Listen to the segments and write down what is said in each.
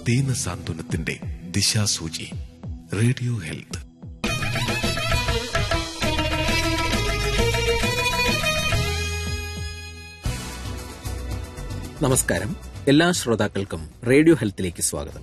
ദീന സാന്ത്വനത്തിന്റെ ദിശാസൂചി radio health നമസ്കാരം എല്ലാ ശ്രോതാക്കൾക്കും റേഡിയോ ഹെൽത്തിലേക്ക് സ്വാഗതം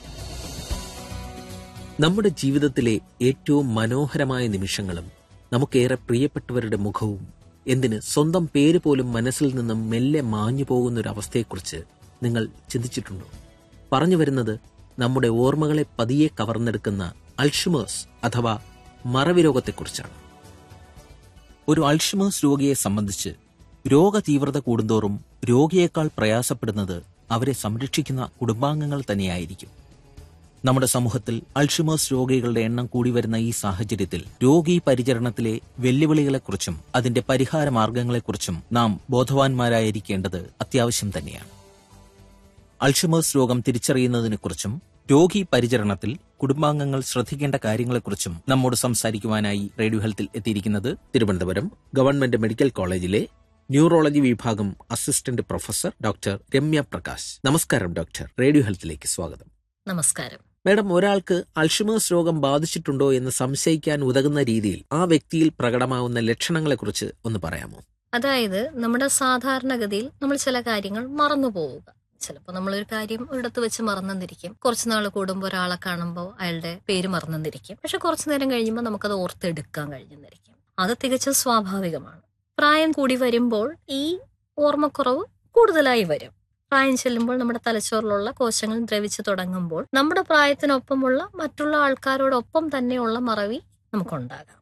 നമ്മുടെ ജീവിതത്തിലെ ഏറ്റവും മനോഹരമായ നിമിഷങ്ങളും നമുക്കേറെ പ്രിയപ്പെട്ടവരുടെ മുഖവും എന്തിന് സ്വന്തം പേര് പോലും മനസ്സിൽ നിന്നും മെല്ലെ മാഞ്ഞു പോകുന്ന ഒരു അവസ്ഥയെക്കുറിച്ച് നിങ്ങൾ ചിന്തിച്ചിട്ടുണ്ടോ പറഞ്ഞു വരുന്നത് നമ്മുടെ ഓർമ്മകളെ പതിയെ കവർന്നെടുക്കുന്ന അൾഷിമേഴ്സ് അഥവാ മറവി രോഗത്തെക്കുറിച്ചാണ് ഒരു അൾഷിമേഴ്സ് രോഗിയെ സംബന്ധിച്ച് രോഗതീവ്രത കൂടുന്തോറും രോഗിയേക്കാൾ പ്രയാസപ്പെടുന്നത് അവരെ സംരക്ഷിക്കുന്ന കുടുംബാംഗങ്ങൾ തന്നെയായിരിക്കും നമ്മുടെ സമൂഹത്തിൽ അൾഷിമേഴ്സ് രോഗികളുടെ എണ്ണം കൂടി വരുന്ന ഈ സാഹചര്യത്തിൽ രോഗി പരിചരണത്തിലെ വെല്ലുവിളികളെക്കുറിച്ചും അതിന്റെ പരിഹാര മാർഗങ്ങളെക്കുറിച്ചും നാം ബോധവാന്മാരായിരിക്കേണ്ടത് അത്യാവശ്യം തന്നെയാണ് അൾഷിമേഴ്സ് രോഗം തിരിച്ചറിയുന്നതിനെക്കുറിച്ചും രോഗി പരിചരണത്തിൽ കുടുംബാംഗങ്ങൾ ശ്രദ്ധിക്കേണ്ട കാര്യങ്ങളെക്കുറിച്ചും നമ്മോട് സംസാരിക്കുവാനായി റേഡിയോ ഹെൽത്തിൽ എത്തിയിരിക്കുന്നത് തിരുവനന്തപുരം ഗവൺമെന്റ് മെഡിക്കൽ കോളേജിലെ ന്യൂറോളജി വിഭാഗം assistant professor doctor Ramya Prakash നമസ്കാരം ഡോക്ടർ റേഡിയോ ഹെൽത്തിലേക്ക് സ്വാഗതം നമസ്കാരം മാഡം ഒരാൾക്ക് അൾഷിമേഴ്സ് രോഗം ബാധിച്ചിട്ടുണ്ടോ എന്ന് സംശയിക്കാൻ ഉതകുന്ന രീതിയിൽ ആ വ്യക്തിയിൽ പ്രകടമാവുന്ന ലക്ഷണങ്ങളെക്കുറിച്ച് ഒന്ന് പറയാമോ അതായത് നമ്മുടെ സാധാരണഗതിയിൽ നമ്മൾ ചില കാര്യങ്ങൾ മറന്നു പോവുക ചിലപ്പോൾ നമ്മളൊരു കാര്യം ഒരിടത്ത് വെച്ച് മറന്നെന്നിരിക്കും കുറച്ച് നാൾ കൂടുമ്പോൾ ഒരാളെ കാണുമ്പോൾ അയാളുടെ പേര് മറന്നെന്നിരിക്കും പക്ഷെ കുറച്ചു നേരം കഴിയുമ്പോൾ നമുക്കത് ഓർത്തെടുക്കാൻ കഴിഞ്ഞെന്നിരിക്കും അത് തികച്ചും സ്വാഭാവികമാണ് പ്രായം കൂടി വരുമ്പോൾ ഈ ഓർമ്മക്കുറവ് കൂടുതലായി വരും പ്രായം ചെല്ലുമ്പോൾ നമ്മുടെ തലച്ചോറിലുള്ള കോശങ്ങൾ ദ്രവിച്ചു തുടങ്ങുമ്പോൾ നമ്മുടെ പ്രായത്തിനൊപ്പമുള്ള മറ്റുള്ള ആൾക്കാരോടൊപ്പം തന്നെയുള്ള മറവി നമുക്കുണ്ടാകാം